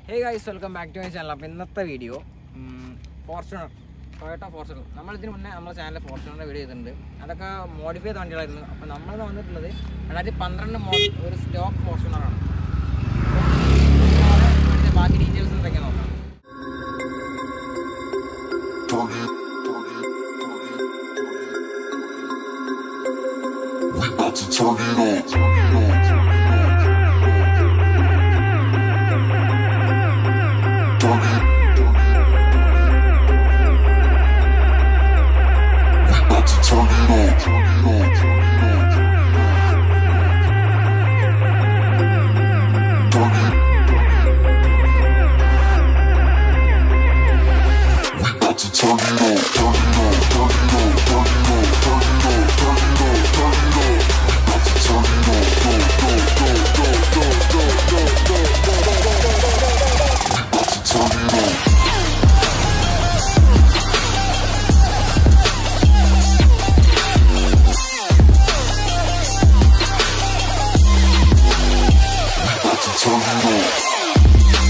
Hey guys welcome back to my channel അപ്പോൾ ഇന്നത്തെ video Fortuner Toyota Fortuner നമ്മൾ ഇതിന് മുന്നേ നമ്മുടെ ചാനലിൽ ഫോർച്യൂണറിൻ്റെ വീഡിയോ ചെയ്തിട്ടുണ്ട് അതൊക്കെ മോഡിഫൈ ചെയ്ത വണ്ടികളായിരുന്നു അപ്പോൾ നമ്മൾ വന്നിട്ടുള്ളത് രണ്ടായിരത്തി പന്ത്രണ്ട് മോഡൽ ഒരു സ്റ്റോക്ക് ഫോർച്യൂണറാണ് ഇവിടുത്തെ ബാക്കി ഡീറ്റെയിൽസ് എന്തൊക്കെയാണ് നോക്കാം We about to turn it on. Turn it. We about to turn it on. Turn it. We about to turn it on. Turn it on. Turn it on. Turn it on. Turn it on. Turn it on. Turn it on. We about to turn it on. Go, go, go, go, go, go, go, go, go, go, go, go, go, go. We about to turn it on. We about to turn it on.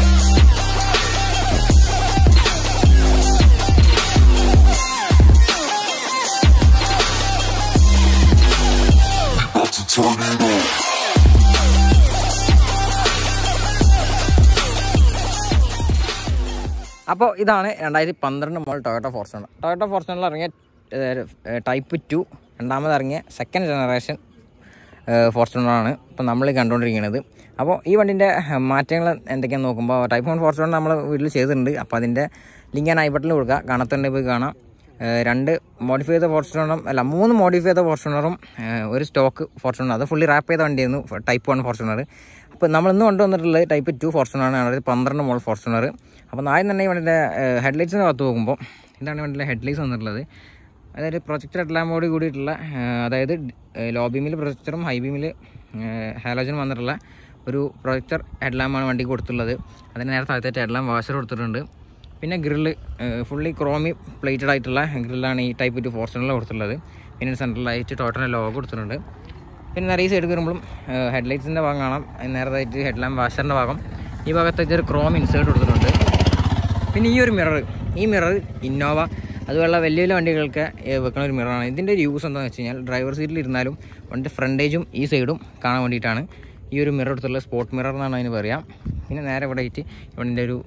We about to turn it on. അപ്പോൾ ഇതാണ് രണ്ടായിരത്തി പന്ത്രണ്ട് model Toyota Fortuner Toyota ഫോർച്യൂണറിൽ ഇറങ്ങിയ type to രണ്ടാമത് ഇറങ്ങിയ second generation ഫോർച്യൂണറാണ് ഇപ്പോൾ നമ്മൾ കണ്ടുകൊണ്ടിരിക്കുന്നത് അപ്പോൾ ഈ വണ്ടിൻ്റെ മാറ്റങ്ങൾ എന്തൊക്കെയാണെന്ന് നോക്കുമ്പോൾ ടൈപ്പ് വൺ ഫോർച്യൂണർ നമ്മൾ വീട്ടിൽ ചെയ്തിട്ടുണ്ട് അപ്പോൾ അതിൻ്റെ ലിങ്ക് ഞാൻ ഐ ബട്ടണിൽ കൊടുക്കുക കാണാത്തുണ്ടെങ്കിൽ പോയി കാണാം ഏഹ് രണ്ട് മോഡിഫൈ ചെയ്ത ഫോർച്യൂണറും അല്ല മൂന്ന് മോഡിഫൈ ചെയ്ത ഫോർച്യൂണറും ഏഹ് ഒരു സ്റ്റോക്ക് ഫോർച്യൂണർ അത് ഫുള്ളി റാപ്പ് ചെയ്ത വണ്ടിയായിരുന്നു ടൈപ്പ് വൺ ഫോർച്യൂണർ അപ്പോൾ നമ്മൾ ഇന്ന് കൊണ്ടുവന്നിട്ടുള്ളത് ടൈപ്പ് ടു ഫോർച്യൂണറാണ് അതായത് പന്ത്രണ്ട് മോൾ ഫോർച്യൂണർ അപ്പോൾ ആദ്യം തന്നെ ഈ വണ്ടിൻ്റെ ഹെഡ്ലൈറ്റ്സിൻ്റെ ഭാഗത്ത് നോക്കുമ്പോൾ ഇതാണ് വണ്ടിയുടെ ഹെഡ്ലൈറ്റ്സ് വന്നിട്ടുള്ളത് അതായത് പ്രൊജക്ടർ ഹെഡ്ലാമ്പോട് കൂടിയിട്ടുള്ള ഏഹ് അതായത് ലോ ബീമിൽ പ്രൊജക്ടറും ഹൈ ബീമിൽ ഹാലോജനും വന്നിട്ടുള്ള ഒരു പ്രൊജക്ടർ ഹെഡ്ലാമ്പാണ് വണ്ടിക്ക് കൊടുത്തിട്ടുള്ളത് അതിന് നേരെ താഴത്തായിട്ട് ഹെഡ്ലാം വാഷർ കൊടുത്തിട്ടുണ്ട് പിന്നെ ഗ്രില്ല് ഫുള്ളി ക്രോമി പ്ലേറ്റഡ് ആയിട്ടുള്ള ഗ്രില്ലാണ് ഈ ടൈപ്പ് ടു ഫോർച്യൂണറിൽ കൊടുത്തിട്ടുള്ളത് പിന്നെ സെൻട്രലായിട്ട് ടോട്ടലിൻ്റെ ലോഗോ കൊടുത്തിട്ടുണ്ട് പിന്നെ നിറയെ സൈഡ് കയറുമ്പോഴും ഹെഡ്ലൈറ്റ്സിൻ്റെ ഭാഗം കാണാം നേരത്തായിട്ട് ഹെഡ്ലാമ്പ് വാഷറിൻ്റെ ഭാഗം ഈ ഭാഗത്തായിട്ട് ഒരു ക്രോം ഇൻസേർട്ട് കൊടുത്തിട്ടുണ്ട് പിന്നെ ഈ ഒരു മിറർ ഈ മിറർ ഇന്നോവ അതുപോലുള്ള വലിയ വലിയ വണ്ടികൾക്ക് ഏഹ്, വെക്കുന്ന ഒരു മിററാണ് ഇതിൻ്റെ ഒരു യൂസ് എന്താണെന്ന് വെച്ച് കഴിഞ്ഞാൽ ഡ്രൈവർ സീറ്റിൽ ഇരുന്നാലും വണ്ടി ഫ്രണ്ടേജും ഈ സൈഡും കാണാൻ വേണ്ടിയിട്ടാണ് ഈ ഒരു മിറർ എടുത്തുള്ള സ്പോട്ട് മിറർ എന്നാണ് അതിന് പറയാം പിന്നെ നേരെ ഇവിടെ ആയിട്ട് വണ്ടിൻ്റെ ഒരു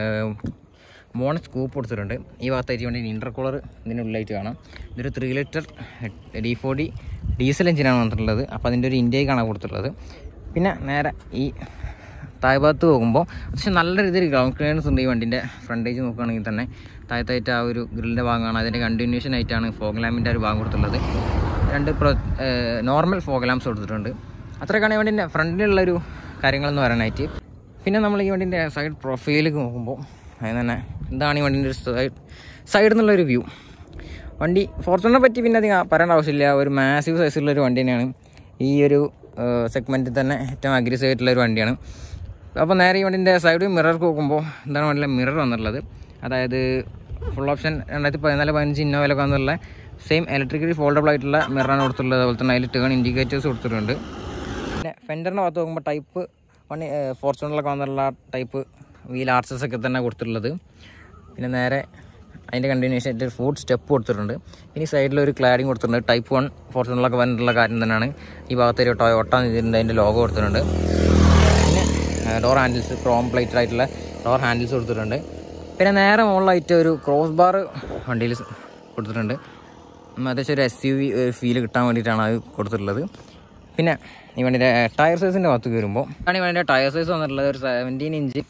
മോൺ സ്കൂപ്പ് കൊടുത്തിട്ടുണ്ട് ഈ ഭാഗത്തായിട്ട് വണ്ടി ഇൻ്റർകൂളർ ഇതിൻ്റെ ഉള്ളിലായിട്ട് കാണാം ഇതൊരു three litre D forty diesel എഞ്ചിനാണ് വന്നിട്ടുള്ളത് അപ്പോൾ അതിൻ്റെ ഒരു ഇൻറ്റേക്കാണ് കൊടുത്തിട്ടുള്ളത് പിന്നെ നേരെ ഈ താഴ്ഭാഗത്ത് പോകുമ്പോൾ അത്യാവശ്യം നല്ല രീതിയിൽ ഗ്രൗണ്ട് ക്ലിയറൻസ് ഉണ്ട് ഈ വണ്ടിൻ്റെ ഫ്രണ്ടേജ് നോക്കുകയാണെങ്കിൽ തന്നെ താഴത്തായിട്ട് ആ ഒരു ഗ്രില്ലിൻ്റെ ഭാഗമാണ് അതിൻ്റെ കണ്ടിന്യൂഷൻ ആയിട്ടാണ് ഫോഗ് ലാമ്പിൻ്റെ ഒരു ഭാഗം കൊടുത്തിട്ടുള്ളത് രണ്ട് പ്രൊ നോർമൽ ഫോഗ് ലാംപ്സ് കൊടുത്തിട്ടുണ്ട് അത്രയൊക്കെയാണ് ഈ വണ്ടിൻ്റെ ഫ്രണ്ടിലുള്ളൊരു കാര്യങ്ങളെന്ന് പറയാനായിട്ട് പിന്നെ നമ്മൾ ഈ വണ്ടിൻ്റെ സൈഡ് പ്രൊഫൈലേക്ക് നോക്കുമ്പോൾ അതിന് തന്നെ ഇതാണ് ഈ വണ്ടിൻ്റെ ഒരു സൈഡ് സൈഡിൽ നിന്നുള്ളൊരു വ്യൂ വണ്ടി ഫോർച്യൂണറെ പറ്റി പിന്നെ അധികം പറയേണ്ട ആവശ്യമില്ല ഒരു മാസീവ് സൈസുള്ള ഒരു വണ്ടി തന്നെയാണ് ഈ ഒരു സെഗ്മെൻറ്റിൽ തന്നെ ഏറ്റവും അഗ്രസീവ് ആയിട്ടുള്ള ഒരു വണ്ടിയാണ് അപ്പോൾ നേരെ ഈ വണ്ടിൻ്റെ സൈഡ് മിറർ നോക്കുമ്പോൾ എന്താണ് വണ്ടിയിലെ മിറർ വന്നിട്ടുള്ളത് അതായത് ഫുൾ ഓപ്ഷൻ രണ്ടായിരത്തി പതിനാല് പതിനഞ്ച് ഇന്നോവയിലൊക്കെ വന്നിട്ടുള്ള സെയിം ഇലക്ട്രിക്കലി ഫോൾഡബിൾ ആയിട്ടുള്ള മിററാണ് കൊടുത്തിട്ടുള്ളത് അതുപോലെ തന്നെ അതിൽ ടേൺ ഇൻഡിക്കേറ്റേഴ്സ് കൊടുത്തിട്ടുണ്ട് പിന്നെ ഫെൻഡറിൻ്റെ ഭാഗത്ത് നോക്കുമ്പോൾ ടൈപ്പ് വണ്ടി ഫോർച്യൂണറിലൊക്കെ വന്നിട്ടുള്ള ടൈപ്പ് വീൽ ആർച്ചസ് ഒക്കെ തന്നെ കൊടുത്തിട്ടുള്ളത് പിന്നെ നേരെ അതിൻ്റെ കണ്ടിന്യൂഷൻ ആയിട്ട് ഫുഡ് സ്റ്റെപ്പ് കൊടുത്തിട്ടുണ്ട് ഇനി സൈഡിൽ ഒരു ക്ലാഡിങ് കൊടുത്തിട്ടുണ്ട് ടൈപ്പ് വൺ ഫോർച്യൂണറിലൊക്കെ വന്നിട്ടുള്ള കാര്യം തന്നെയാണ് ഈ ഭാഗത്ത് ഒരു ടൊയോട്ട ഇതിൻ്റെ അതിൻ്റെ ലോഗോ കൊടുത്തിട്ടുണ്ട് പിന്നെ ഡോർ ഹാൻഡിൽസ് ക്രോം പ്ലേറ്റഡ് ആയിട്ടുള്ള ഡോർ ഹാൻഡിൽസ് കൊടുത്തിട്ടുണ്ട് പിന്നെ നേരെ മുകളിലായിട്ട് ഒരു ക്രോസ് ബാർ വണ്ടിയിൽ കൊടുത്തിട്ടുണ്ട് ഉം, അത്യാവശ്യം ഒരു എസ് യു വി ഫീൽ കിട്ടാൻ വേണ്ടിയിട്ടാണ് അത് കൊടുത്തിട്ടുള്ളത് പിന്നെ ഈ വണ്ടിയുടെ ടയർ സൈസിൻ്റെ ഭാഗത്ത് വരുമ്പോൾ ആണ് ഈ വണ്ടിയുടെ ടയർ സൈസ് വന്നിട്ടുള്ളത് ഒരു സെവൻറ്റീൻ ഇഞ്ച്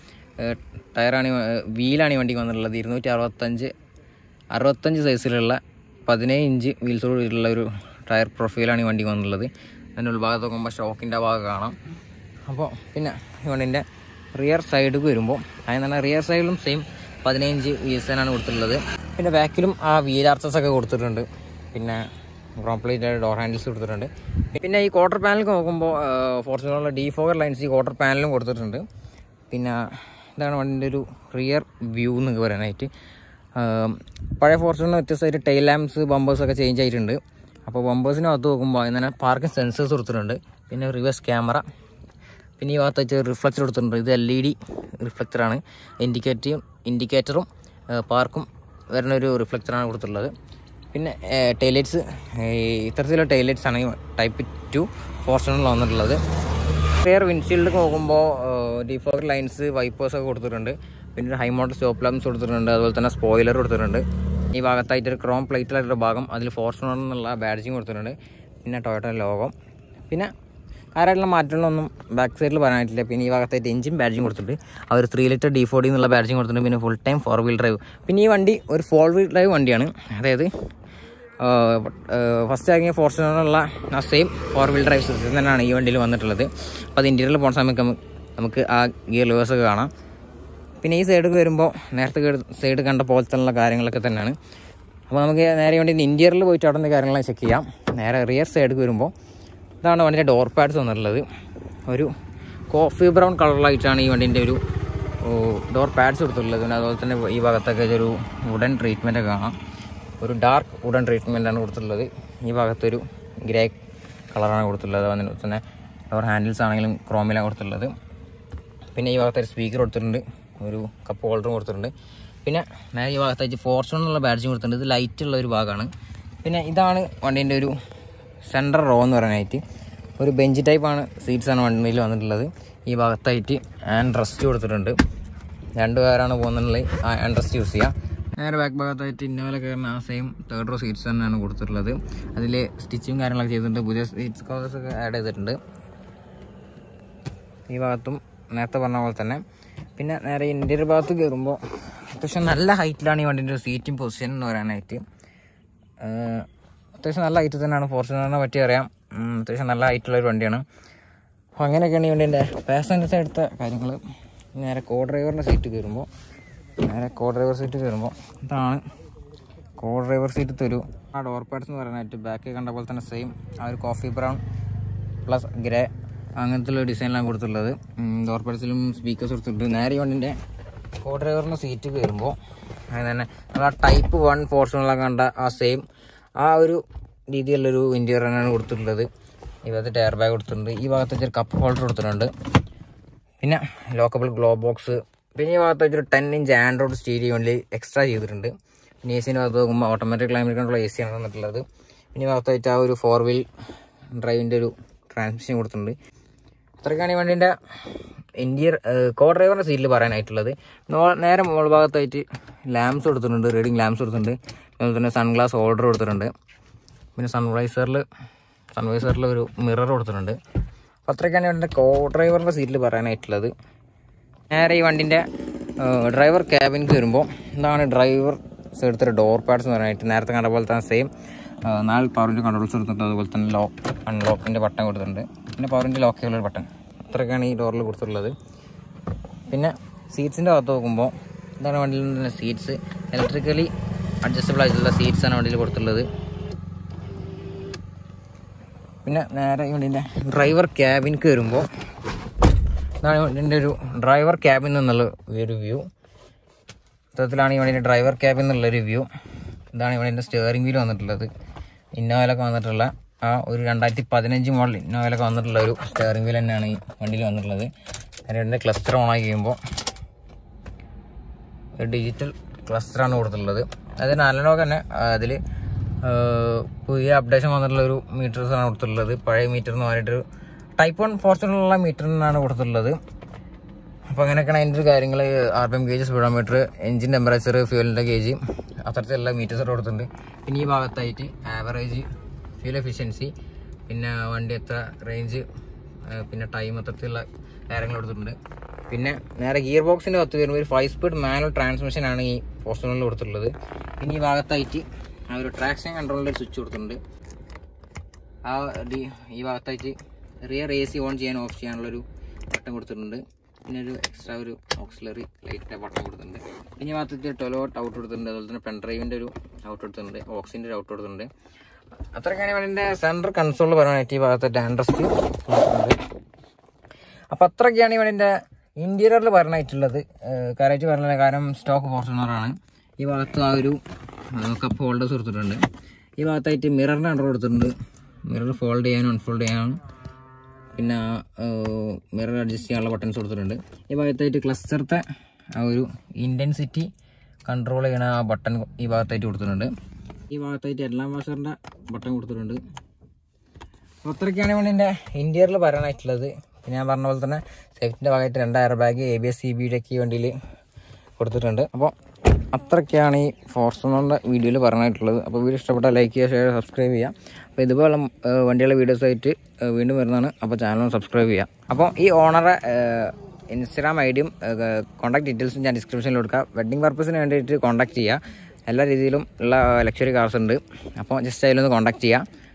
ടയറാണ് ഈ വ- വീലാണ് ഈ വണ്ടിക്ക് വന്നിട്ടുള്ളത് ഇരുന്നൂറ്റി അറുപത്തഞ്ച് അറുപത്തഞ്ച് സൈസിലുള്ള പതിനേഴ് ഇഞ്ച് വീൽസോടുള്ള ഒരു ടയർ പ്രൊഫൈലാണ് ഈ വണ്ടിക്ക് വന്നിട്ടുള്ളത് അതിൻ്റെ ഉൾഭാഗത്ത് നോക്കുമ്പോൾ ഷോക്കിൻ്റെ ഭാഗം കാണാം അപ്പോൾ പിന്നെ ഈ വണ്ടിൻ്റെ റിയർ സൈഡിൽ വരുമ്പോൾ അതിന് തന്നെ റിയർ സൈഡിലും സെയിം പതിനഞ്ച് വീൽസനാണ് കൊടുത്തിട്ടുള്ളത് പിന്നെ ബാക്കിലും ആ വീൽ ആർച്ചസ് ഒക്കെ കൊടുത്തിട്ടുണ്ട് പിന്നെ പ്രോപ്ലേറ്റ് ഡോർ ഹാൻഡിൽസ് കൊടുത്തിട്ടുണ്ട് പിന്നെ ഈ ക്വാർട്ടർ പാനൽ നോക്കുമ്പോൾ ഫോർച്യൂണറിലെ ഡി ഫോർ ലൈൻസ് ഈ ക്വാർട്ടർ പാനലും കൊടുത്തിട്ടുണ്ട് പിന്നെ ഇതാണ് വണ്ടിൻ്റെ ഒരു റിയർ വ്യൂ എന്നൊക്കെ പറയാനായിട്ട് ആം, പഴയ ഫോർച്യൂണർ വ്യത്യസ്തമായിട്ട് ടൈൽ ലാംപ്സ് ബമ്പേഴ്സ് ഒക്കെ ചേഞ്ച് ആയിട്ടുണ്ട് അപ്പോൾ ബമ്പേഴ്സിനകത്ത് നോക്കുമ്പോൾ അതിന് തന്നെ പാർക്കിംഗ് സെൻസേഴ്സ് കൊടുത്തിട്ടുണ്ട് പിന്നെ റിവേഴ്സ് ക്യാമറ പിന്നെ ഈ ഭാഗത്ത് വെച്ച് റിഫ്ലക്ടർ കൊടുത്തിട്ടുണ്ട് ഇത് എൽ ഇ ഡി റിഫ്ലക്ടറാണ് ഇൻഡിക്കേറ്ററും ഇൻഡിക്കേറ്ററും പാർക്കും വരുന്ന ഒരു റിഫ്ലക്ടറാണ് കൊടുത്തിട്ടുള്ളത് പിന്നെ ടൈലൈറ്റ്സ് ഇത്തരത്തിലുള്ള ടൈലൈറ്റ്സ് ആണ് ഈ ടൈപ്പ് ടു ഫോർച്ചുണറിൽ വന്നിട്ടുള്ളത് വേറെ വിൻഷീൽഡ് നോക്കുമ്പോൾ ഡിഫോഗർ ലൈൻസ് വൈപ്പേഴ്സ് ഒക്കെ കൊടുത്തിട്ടുണ്ട് പിന്നെ ഒരു ഹൈ മോഡൽ സ്റ്റോപ്പ് ലാംസ് കൊടുത്തിട്ടുണ്ട് അതുപോലെ തന്നെ സ്പോയിലർ കൊടുത്തിട്ടുണ്ട് ഈ ഭാഗത്തായിട്ട് ഒരു ക്രോം പ്ലേറ്റിലായിട്ടൊരു ഭാഗം അതിൽ ഫോർച്ചുണർ എന്നുള്ള ബാഡ്ജിങ് കൊടുത്തിട്ടുണ്ട് പിന്നെ ടൊയോട്ട ലോഗം പിന്നെ കാര്യമായിട്ടുള്ള മാറ്റങ്ങളൊന്നും ബാക്ക് സൈഡിൽ പറയാനായിട്ടില്ല പിന്നെ ഈ ഭാഗത്തായിട്ട് എഞ്ചിൻ ബാഡ്ജിങ് കൊടുത്തിട്ടുണ്ട് ആ ഒരു ത്രീ ലിറ്റർ ഡി ഫോർഡി എന്നുള്ള ബാഡ്ജിങ് കൊടുത്തിട്ടുണ്ട് പിന്നെ full time four wheel drive പിന്നെ ഈ വണ്ടി ഒരു ഫോർ വീൽ ഡ്രൈവ് വണ്ടിയാണ് അതായത് ഫസ്റ്റ് ഇറങ്ങിയ ഫോർച്ചുനറുള്ള ആ same four wheel drive system തന്നെയാണ് ഈ വണ്ടിയിൽ വന്നിട്ടുള്ളത് അപ്പോൾ അത് ഇൻറ്റീരിയറിൽ പോകുന്ന സമയത്ത് നമുക്ക് നമുക്ക് ആ ഗിയർ ലിവേഴ്സ് ഒക്കെ കാണാം പിന്നെ ഈ സൈഡ് വരുമ്പോൾ നേരത്തെ സൈഡ് കണ്ട പോലത്തെ കാര്യങ്ങളൊക്കെ തന്നെയാണ് അപ്പോൾ നമുക്ക് നേരെ വേണ്ടി ഇൻറ്റീരിയറിൽ പോയിട്ട് അവിടെ കാര്യങ്ങളെല്ലാം ചെക്ക് ചെയ്യാം നേരെ റിയർ സൈഡ് വരുമ്പോൾ ഇതാണ് വണ്ടിൻ്റെ ഡോർ പാഡ്സ് വന്നിട്ടുള്ളത് ഒരു കോഫി ബ്രൗൺ കളറിലായിട്ടാണ് ഈ വണ്ടീൻ്റെ ഒരു ഡോർ പാഡ്സ് കൊടുത്തിട്ടുള്ളത് പിന്നെ അതുപോലെ തന്നെ ഈ ഭാഗത്തൊക്കെ ഒരു വുഡൻ ട്രീറ്റ്മെൻറ്റ് ഒക്കെ കാണാം ഒരു ഡാർക്ക് വുഡൻ ട്രീറ്റ്മെൻറ്റാണ് കൊടുത്തിട്ടുള്ളത് ഈ ഭാഗത്തൊരു ഗ്രേ കളറാണ് കൊടുത്തിട്ടുള്ളത് അതിന് തന്നെ ഡോർ ഹാൻഡിൽസ് ആണെങ്കിലും ക്രോമിലാണ് കൊടുത്തിട്ടുള്ളത് പിന്നെ ഈ ഭാഗത്ത് ഒരു സ്പീക്കർ കൊടുത്തിട്ടുണ്ട് ഒരു കപ്പ് ഹോൾഡറും കൊടുത്തിട്ടുണ്ട് പിന്നെ നേരെ ഈ ഭാഗത്തായിട്ട് ഫോർച്യൂൺ എന്നുള്ള ബാഡ്ജും കൊടുത്തിട്ടുണ്ട് ഇത് ലൈറ്റ് ഉള്ള ഒരു ഭാഗമാണ് പിന്നെ ഇതാണ് വണ്ടീൻ്റെ ഒരു സെൻട്രൽ റോ എന്ന് പറയാനായിട്ട് ഒരു ബെഞ്ച് ടൈപ്പാണ് സീറ്റ്സാണ് വണ്ടിയിൽ വന്നിട്ടുള്ളത് ഈ ഭാഗത്തായിട്ട് ആൻഡ് റെസ്റ്റ് കൊടുത്തിട്ടുണ്ട് രണ്ട് പേരാണ് പോകുന്നുള്ളത് ആ ആൻഡ് റെസ്റ്റ് യൂസ് ചെയ്യുക നേരെ ബാക്ക് ഭാഗത്തായിട്ട് ഇന്നോല കയറുന്ന ആ സെയിം തേർഡ് റോ സീറ്റ്സ് തന്നെയാണ് കൊടുത്തിട്ടുള്ളത് അതിൽ സ്റ്റിച്ചിങ് കാര്യങ്ങളൊക്കെ ചെയ്തിട്ടുണ്ട് പുതിയ സീറ്റ്സ് കവേഴ്സ് ഒക്കെ ആഡ് ചെയ്തിട്ടുണ്ട് ഈ ഭാഗത്തും നേരത്തെ പറഞ്ഞ പോലെ തന്നെ പിന്നെ നേരെ ഇന്ത്യയുടെ ഭാഗത്ത് കയറുമ്പോൾ അത്യാവശ്യം നല്ല ഹൈറ്റിലാണ് ഈ വണ്ടിൻ്റെ ഒരു സീറ്റിംഗ് പൊസിഷൻ എന്ന് പറയാനായിട്ട് ആഹ് അത്യാവശ്യം നല്ല ഹൈറ്റ് തന്നെയാണ് ഫോർച്യൂണറിനെ പറ്റി അറിയാം ഉം, അത്യാവശ്യം നല്ല ഹൈറ്റുള്ള ഒരു വണ്ടിയാണ് അപ്പോൾ അങ്ങനെയൊക്കെയാണ് ഈ വണ്ടീൻ്റെ പാസഞ്ചേഴ്സ് എടുത്ത കാര്യങ്ങൾ നേരെ കോ ഡ്രൈവറിൻ്റെ സീറ്റ് കയറുമ്പോൾ നേരെ കോ ഡ്രൈവർ സീറ്റ് കയറുമ്പോൾ ഇതാണ് കോ ഡ്രൈവർ സീറ്റ് തരൂ ആ ഡോർ പാഡ്സ് എന്ന് പറയാനായിട്ട് ബാക്കിൽ കണ്ട പോലെ തന്നെ സെയിം ആ ഒരു കോഫി ബ്രൗൺ പ്ലസ് ഗ്രേ അങ്ങനത്തെ ഉള്ള ഡിസൈനിലാണ് കൊടുത്തിട്ടുള്ളത് ഡോർ പാഡ്സിലും സ്പീക്കേഴ്സ് കൊടുത്തിട്ടുണ്ട് നേരെ ഈ വണ്ടിൻ്റെ കോ ഡ്രൈവറിൻ്റെ സീറ്റ് കയറുമ്പോൾ അങ്ങനെ തന്നെ നമ്മൾ ആ ടൈപ്പ് വൺ പോർഷനിലൊക്കെ കണ്ട ആ സെയിം ആ ഒരു രീതിയിലുള്ളൊരു ഇൻറ്റീരിയർ തന്നെയാണ് കൊടുത്തിട്ടുള്ളത് ഈ ഭാഗത്ത് ടയർ ബാഗ് കൊടുത്തിട്ടുണ്ട് ഈ ഭാഗത്ത് ഒരു കപ്പ് ഹോൾഡർ കൊടുത്തിട്ടുണ്ട് പിന്നെ ലോക്കബിൾ ഗ്ലോ ബോക്സ് പിന്നെ ഈ ഭാഗത്ത് ഒരു ടെൻ ഇഞ്ച് ആൻഡ്രോയിഡ് സ്റ്റീരിയോ വേണ്ടി എക്സ്ട്രാ ചെയ്തിട്ടുണ്ട് പിന്നെ എ സിൻ്റെ ഭാഗത്ത് നോക്കുമ്പോൾ automatic climate control A C ആണ് വന്നിട്ടുള്ളത് പിന്നെ ഈ ഭാഗത്തായിട്ട് ആ ഒരു ഫോർ വീൽ ഡ്രൈവിൻ്റെ ഒരു ട്രാൻസ്മിഷൻ കൊടുത്തിട്ടുണ്ട് അത്രയ്ക്കാണ് ഈ വണ്ടീൻ്റെ ഇന്ത്യർ കോ ഡ്രൈവറിൻ്റെ സീറ്റിൽ പറയാനായിട്ടുള്ളത് നോ- നേരെ മുകൾ ഭാഗത്തായിട്ട് ലാംപ്സ് കൊടുത്തിട്ടുണ്ട് റീഡിങ് ലാംപ്സ് കൊടുത്തിട്ടുണ്ട് അതുപോലെ തന്നെ സൺഗ്ലാസ് ഹോൾഡർ കൊടുത്തിട്ടുണ്ട് പിന്നെ സൺവൈസറിൽ സൺവൈസറിൽ ഒരു മിറർ കൊടുത്തിട്ടുണ്ട് അപ്പോൾ അത്രയ്ക്കാണ് വണ്ടിൻ്റെ കോ ഡ്രൈവറിൻ്റെ സീറ്റിൽ പറയാനായിട്ടുള്ളത് നേരെ ഈ വണ്ടിൻ്റെ ഡ്രൈവർ ക്യാബിനിൽ വരുമ്പോൾ എന്താണ് ഡ്രൈവർ എടുത്തൊരു ഡോർ പാഡ്സ് എന്ന് പറയാനായിട്ട് നേരത്തെ കണ്ട പോലെ തന്നെ സെയിം നാല് പവറിൻ്റെ കൺട്രോൾസ് കൊടുത്തിട്ടുണ്ട് അതുപോലെ തന്നെ ലോക്ക് അൺലോക്കിൻ്റെ ബട്ടൺ കൊടുത്തിട്ടുണ്ട് പിന്നെ പവറിൻ്റെ ലോക്ക് ചെയ്യാനുള്ള ബട്ടൺ അത്രയൊക്കെയാണ് ഈ ഡോറിൽ കൊടുത്തിട്ടുള്ളത് പിന്നെ സീറ്റ്സിൻ്റെ ഭാഗത്ത് നോക്കുമ്പോൾ ഇതാണ് വണ്ടിയിൽ നിന്ന് സീറ്റ്സ് ഇലക്ട്രിക്കലി അഡ്ജസ്റ്റബിൾ ആയിട്ടുള്ള സീറ്റ്സ് ആണ് വണ്ടിയിൽ കൊടുത്തിട്ടുള്ളത് പിന്നെ നേരെ ഈ വണ്ടീൻ്റെ ഡ്രൈവർ ക്യാബിനിക്ക് വരുമ്പോൾ ഇതാണ് വണ്ടീൻ്റെ ഒരു ഡ്രൈവർ ക്യാബിൻ നിന്നുള്ള ഒരു വ്യൂ ഇത്തരത്തിലാണ് ഈ വണ്ടീൻ്റെ ഡ്രൈവർ ക്യാബിൻ എന്നുള്ളൊരു വ്യൂ ഇതാണ് ഈ വണ്ടീൻ്റെ സ്റ്റിയറിംഗ് വീൽ വന്നിട്ടുള്ളത് ഇന്നോവയിലൊക്കെ വന്നിട്ടുള്ള ആ ഒരു രണ്ടായിരത്തി പതിനഞ്ച് മോഡൽ ഇന്നോവയിലൊക്കെ വന്നിട്ടുള്ള ഒരു സ്റ്റിയറിംഗ് വീൽ തന്നെയാണ് ഈ വണ്ടിയിൽ വന്നിട്ടുള്ളത് അതിൻ്റെ ക്ലസ്റ്റർ ഓൺ ആക്കി കഴിയുമ്പോൾ ഒരു ഡിജിറ്റൽ ക്ലസ്റ്ററാണ് കൊടുത്തിട്ടുള്ളത് അതായത് അനലോഗ് തന്നെ അതിൽ പുതിയ അപ്ഡേഷൻ വന്നിട്ടുള്ള ഒരു മീറ്റേഴ്സാണ് കൊടുത്തിട്ടുള്ളത് പഴയ മീറ്റർ എന്ന് പറഞ്ഞിട്ടൊരു ടൈപ്പ് വൺ ഫോർച്ചുണറുള്ള മീറ്ററിനാണ് കൊടുത്തിട്ടുള്ളത് അപ്പോൾ അങ്ങനെയൊക്കെയാണ് അതിൻ്റെ ഒരു കാര്യങ്ങൾ R P M gauge speedometer engine temperature ഫ്യൂലിൻ്റെ ഗേജ് അത്തരത്തിലുള്ള മീറ്റേഴ്സ് കൊടുത്തിട്ടുണ്ട് പിന്നെ ഈ ഭാഗത്തായിട്ട് ആവറേജ് ഫ്യൂൽ എഫിഷ്യൻസി പിന്നെ വണ്ടി എത്ര റേഞ്ച് പിന്നെ ടൈം അത്തരത്തിലുള്ള കാര്യങ്ങൾ കൊടുത്തിട്ടുണ്ട് പിന്നെ നേരെ ഗിയർ ബോക്സിൻ്റെ കത്ത് വരുമ്പോൾ ഒരു ഫൈവ് സ്പീഡ് മാനുവൽ ട്രാൻസ്മിഷൻ ആണ് ഈ ഫോർച്ചുണറിൽ കൊടുത്തിട്ടുള്ളത് പിന്നെ ഈ ഭാഗത്തായിട്ട് ആ ഒരു ട്രാക്ഷൻ കൺട്രോളിൻ്റെ സ്വിച്ച് കൊടുത്തിട്ടുണ്ട് ആ ഡി- ഈ ഭാഗത്തായിട്ട് റിയർ എ സി ഓൺ ചെയ്യാൻ ഓഫ് ചെയ്യാനുള്ളൊരു ബട്ടൺ കൊടുത്തിട്ടുണ്ട് പിന്നെ ഒരു എക്സ്ട്രാ ഒരു ഓക്സിലറി ലൈറ്റിൻ്റെ ബട്ടൺ കൊടുത്തിട്ടുണ്ട് പിന്നെ ഈ ഭാഗത്ത് ടൊലോട്ട് ഔട്ട് കൊടുത്തിട്ടുണ്ട് അതുപോലെ തന്നെ പെൻ ഡ്രൈവിൻ്റെ ഒരു ഔട്ട് കൊടുത്തിട്ടുണ്ട് ഓക്സിൻ്റെ ഒരു ഔട്ട് കൊടുത്തിട്ടുണ്ട് അത്രയ്ക്കാണ് അതിൻ്റെ സെൻട്രൽ കൺസോൾ പറയാനായിട്ട് ഈ ഭാഗത്ത് ആൻഡ്രസ്റ്റ് കൊടുത്തിട്ടുണ്ട് അപ്പം അത്രയൊക്കെയാണ് ഇവിടെ ഇന്റീരിയറിൽ പറഞ്ഞിട്ടുള്ളത് കാര്യമായിട്ട് പറഞ്ഞത് കാരണം സ്റ്റോക്ക് ഫോർച്യൂണറാണ് ഈ ഭാഗത്ത് ആ ഒരു കപ്പ് ഹോൾഡേഴ്സ് കൊടുത്തിട്ടുണ്ട് ഈ ഭാഗത്തായിട്ട് മിററിൻ്റെ അണ്ടർ കൊടുത്തിട്ടുണ്ട് മിറർ ഫോൾഡ് ചെയ്യാനും അൺഫോൾഡ് ചെയ്യാനും പിന്നെ മിറർ അഡ്ജസ്റ്റ് ചെയ്യാനുള്ള ബട്ടൺസ് കൊടുത്തിട്ടുണ്ട് ഈ ഭാഗത്തായിട്ട് ക്ലസ്റ്ററത്തെ ആ ഒരു ഇൻറ്റൻസിറ്റി കൺട്രോൾ ചെയ്യണ ആ ബട്ടൺ ഈ ഭാഗത്തായിട്ട് കൊടുത്തിട്ടുണ്ട് ഈ ഭാഗത്തായിട്ട് എല്ലാം വാഷറിൻ്റെ ബട്ടൺ കൊടുത്തിട്ടുണ്ട് അപ്പോൾ അത്രയ്ക്കാണ് ഇവിടെ എൻ്റെ ഇൻറ്റീരിയറിൽ പറയാനായിട്ടുള്ളത് പിന്നെ ഞാൻ പറഞ്ഞ പോലെ തന്നെ സേഫ്റ്റിൻ്റെ ഭാഗമായിട്ട് രണ്ട് air bag A B S C ബിയുടെ ഒക്കെ വണ്ടിയിൽ കൊടുത്തിട്ടുണ്ട് അപ്പോൾ അത്രയ്ക്കാണ് ഈ ഫോർച്ചുണറിൻ്റെ വീഡിയോയിൽ പറയാനായിട്ടുള്ളത് അപ്പോൾ വീഡിയോ ഇഷ്ടപ്പെട്ടാൽ ലൈക്ക് ചെയ്യുക ഷെയർ സബ്സ്ക്രൈബ് ചെയ്യുക അപ്പോൾ ഇതുപോലെ ഏഹ്, വണ്ടികളുടെ വീഡിയോസ് ആയിട്ട് ഏഹ്, വീണ്ടും വരുന്നതാണ് അപ്പോൾ ചാനൽ സബ്സ്ക്രൈബ് ചെയ്യുക അപ്പോൾ ഈ ഓണറെ ഇൻസ്റ്റാഗ്രാം ഐ ഡിയും കോൺടാക്ട് ഡീറ്റെയിൽസും ഞാൻ ഡിസ്ക്രിപ്ഷനിൽ കൊടുക്കാം വെഡ്ഡിംഗ് പർപ്പസിന് വേണ്ടിയിട്ട് കോൺടാക്ട് ചെയ്യുക എല്ലാ രീതിയിലും ഉള്ള ലക്ഷറി കാർസ് ഉണ്ട് അപ്പോൾ ജസ്റ്റ് അതിലൊന്ന് കോൺടാക്ട് ചെയ്യുക